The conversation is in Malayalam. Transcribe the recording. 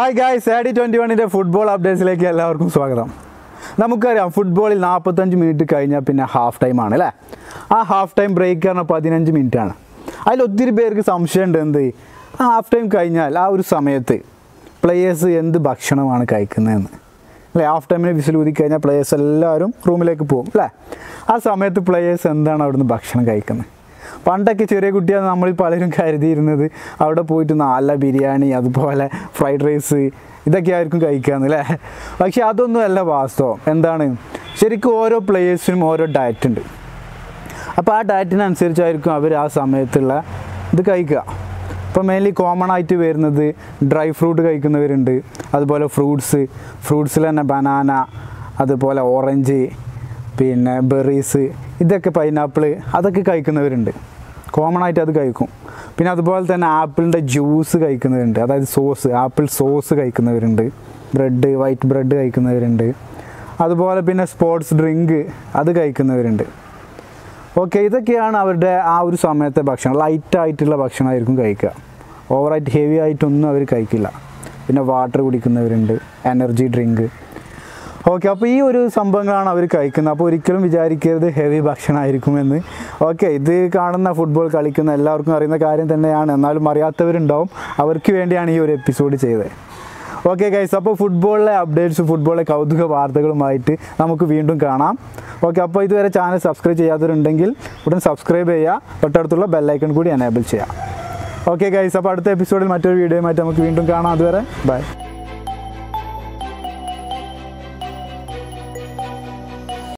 ഹായ് ഗായ്സ് ആഡി ട്വൻറ്റി വണ്ണിൻ്റെ ഫുട്ബോൾ അപ്ഡേറ്റ്സിലേക്ക് എല്ലാവർക്കും സ്വാഗതം നമുക്കറിയാം ഫുട്ബോളിൽ നാൽപ്പത്തഞ്ച് മിനിറ്റ് കഴിഞ്ഞാൽ പിന്നെ ഹാഫ് ടൈം ആണ് അല്ലേ ആ ഹാഫ് ടൈം ബ്രേക്ക് പറഞ്ഞാൽ പതിനഞ്ച് മിനിറ്റ് ആണ് അതിൽ ഒത്തിരി പേർക്ക് സംശയമുണ്ട് എന്ത് ആ ഹാഫ് ടൈം കഴിഞ്ഞാൽ ആ ഒരു സമയത്ത് പ്ലെയേഴ്സ് എന്ത് ഭക്ഷണമാണ് കഴിക്കുന്നതെന്ന് അല്ലേ ഹാഫ് ടൈമിന് വിസിൽ ഊതി കഴിഞ്ഞാൽ പ്ലെയേഴ്സ് എല്ലാവരും റൂമിലേക്ക് പോകും അല്ലേ ആ സമയത്ത് പ്ലെയേഴ്സ് എന്താണ് അവിടുന്ന് ഭക്ഷണം കഴിക്കുന്നത് പണ്ടൊക്കെ ചെറിയ കുട്ടിയാണ് നമ്മൾ പലരും കരുതിയിരുന്നത് അവിടെ പോയിട്ട് നല്ല ബിരിയാണി അതുപോലെ ഫ്രൈഡ് റൈസ് ഇതൊക്കെ ആയിരിക്കും കഴിക്കാന്ന് അല്ലേ പക്ഷെ അതൊന്നും അല്ല വാസ്തവം എന്താണ് ശരിക്കും ഓരോ പ്ലേയേഴ്സിനും ഓരോ ഡയറ്റ് ഉണ്ട് അപ്പോൾ ആ ഡയറ്റിനനുസരിച്ചായിരിക്കും അവർ ആ സമയത്തുള്ള ഇത് കഴിക്കുക ഇപ്പോൾ മെയിൻലി കോമൺ ആയിട്ട് വരുന്നത് ഡ്രൈ ഫ്രൂട്ട് കഴിക്കുന്നവരുണ്ട് അതുപോലെ ഫ്രൂട്ട്സ് ഫ്രൂട്ട്സിൽ തന്നെ ബനാന അതുപോലെ ഓറഞ്ച് പിന്നെ ബെറീസ് ഇതൊക്കെ പൈനാപ്പിൾ അതൊക്കെ കഴിക്കുന്നവരുണ്ട് കോമൺ ആയിട്ട് അത് കഴിക്കും പിന്നെ അതുപോലെ തന്നെ ആപ്പിളിൻ്റെ ജ്യൂസ് കഴിക്കുന്നവരുണ്ട് അതായത് സോസ് ആപ്പിൾ സോസ് കഴിക്കുന്നവരുണ്ട് ബ്രെഡ് വൈറ്റ് ബ്രെഡ് കഴിക്കുന്നവരുണ്ട് അതുപോലെ പിന്നെ സ്പോർട്സ് ഡ്രിങ്ക് അത് കഴിക്കുന്നവരുണ്ട് ഓക്കെ ഇതൊക്കെയാണ് അവരുടെ ആ ഒരു സമയത്തെ ഭക്ഷണം ലൈറ്റ് ആയിട്ടുള്ള ഭക്ഷണമായിരിക്കും കഴിക്കുക ഓവറായിട്ട് ഹെവി ആയിട്ടൊന്നും അവർ കഴിക്കില്ല പിന്നെ വാട്ടർ കുടിക്കുന്നവരുണ്ട് എനർജി ഡ്രിങ്ക് ഓക്കെ അപ്പോൾ ഈ ഒരു സംഭവങ്ങളാണ് അവർ കഴിക്കുന്നത് അപ്പോൾ ഒരിക്കലും വിചാരിക്കരുത് ഹെവി ഭക്ഷണമായിരിക്കുമെന്ന് ഓക്കെ ഇത് കാണുന്ന ഫുട്ബോൾ കളിക്കുന്ന എല്ലാവർക്കും അറിയുന്ന കാര്യം തന്നെയാണ് എന്നാലും അറിയാത്തവരുണ്ടാവും അവർക്ക് വേണ്ടിയാണ് ഈ ഒരു എപ്പിസോഡ് ചെയ്തത് ഓക്കെ ഗൈസ് അപ്പോൾ ഫുട്ബോളിലെ അപ്ഡേറ്റ്സ് ഫുട്ബോളിലെ കൗതുക വാർത്തകളുമായിട്ട് നമുക്ക് വീണ്ടും കാണാം ഓക്കെ അപ്പോൾ ഇതുവരെ ചാനൽ സബ്സ്ക്രൈബ് ചെയ്യാത്തവരുണ്ടെങ്കിൽ ഉടൻ സബ്സ്ക്രൈബ് ചെയ്യുക തൊട്ടടുത്തുള്ള ബെല്ലൈക്കൺ കൂടി എനേബിൾ ചെയ്യുക ഓക്കെ ഗൈസ് അപ്പോൾ അടുത്ത എപ്പിസോഡിൽ മറ്റൊരു വീഡിയോയുമായിട്ട് നമുക്ക് വീണ്ടും കാണാം അതുവരെ ബൈ